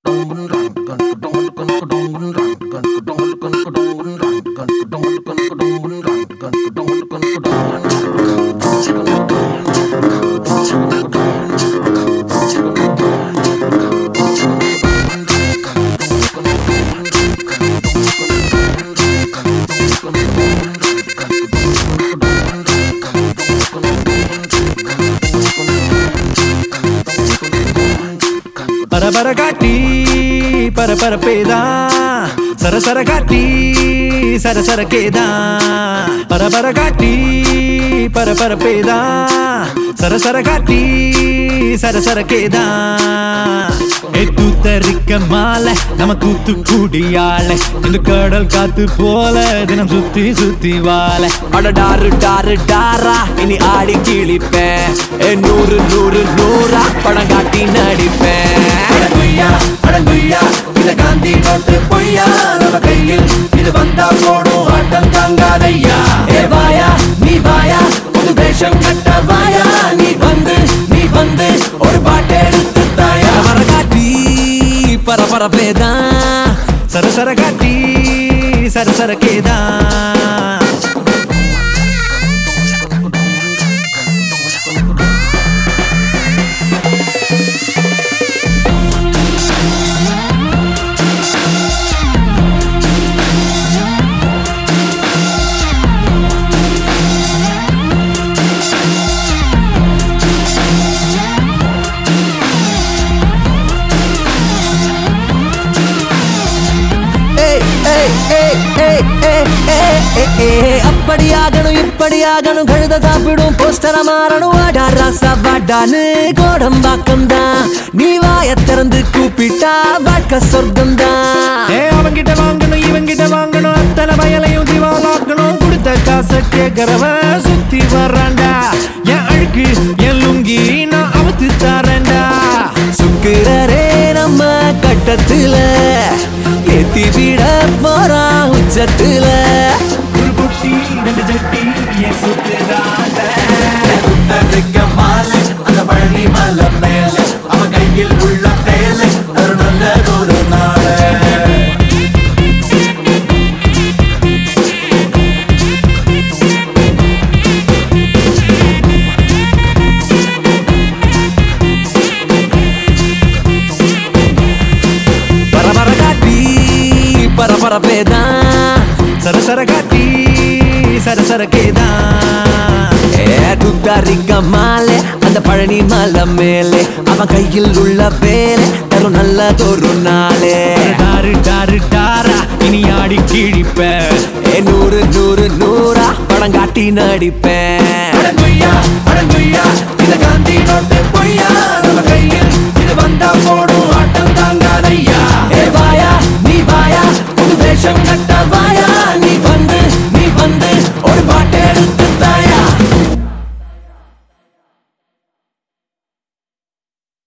பரபர காட்டி பரபரப்பேதா சரசர காட்டி சரசர கேதா பரபர காட்டி பரபரப்பேதா சரசர காட்டி சரசர கேதா தூத்தரிக்க மாலை நம்ம தூத்து கூடியாள இந்த கடல் காத்து போல தினம் சுத்தி சுத்தி வாழ அட டாரு டாரு டாரா இனி ஆடி கிழிப்பேன் ஏ, நூறு நூறு நூறா படம் காட்டி நடிப்பேன் அடங்குய்யா அடங்குய்யா இத காந்தி நோட்டு பொய்யா நம்ம கையில் இது வந்தா போடும் ஆட்டம் தாங்காதையா ஏ வாயா நீ வாயா புது வேஷம் கட்ட வாயா நீ வந்து நீ வந்து ஒரு பாட்டெடுத்து தாயா வர காட்டி பரபரப்பேதான் சரசர காட்டி சரசர கேதா ஏய், ஏய், ஏய், ஏய், ஏய், ஏய், ஏய், ஏய், அப்படியாகணும் இப்படியாகணும் கழுத சாப்பிடும் போஸ்டர மாறணும் வாடா ராசா வாடான்னு கோடம்பாக்கம் தான் நீ வாய திறந்து கூப்பிட்டா வாழ்க்கை சொர்க்கம் தான் ஏ அவங்கிட்ட வாங்கணும் இவங்கிட்ட வாங்கணும் அத்தனை வயலையும் திவாலாக்கணும் கொடுத்த காசை கேட்கறவன் சுத்தி வர்றான்டா என் அழுக்கு என் லுங்கி நான் அவுத்து தரேன்டா சுக்கிரரே நம்ம கட்டத்துல ஏத்தி விட போறான் உச்சத்துல ஒரு குட்டி ரெண்டு ஜட்டி என் சுத்துறாங்க மாலை அந்த பழனி மலை மேலே அவன் கையில் உள்ள தேலை ஒரு நல்ல ஒரு நாளே பரபர காட்டி பரபரப்பேதான் சரசர காட்டி சரசர கேதா துத்தாரிக்க மாலை அந்த பழனி மலை மேலே அவன் கையில் உள்ள வேலை தரும் நல்லதொரு நாளே டாரு டாரு டாரா இனி ஆடி கிழிப்பேன் ஏ நூறு நூறு நூறா படம் காட்டி நடிப்பேன் அடங்குய்யா அடங்குய்யா இந்த காந்தி நோட்டு பொய்யா நம்ம கையில்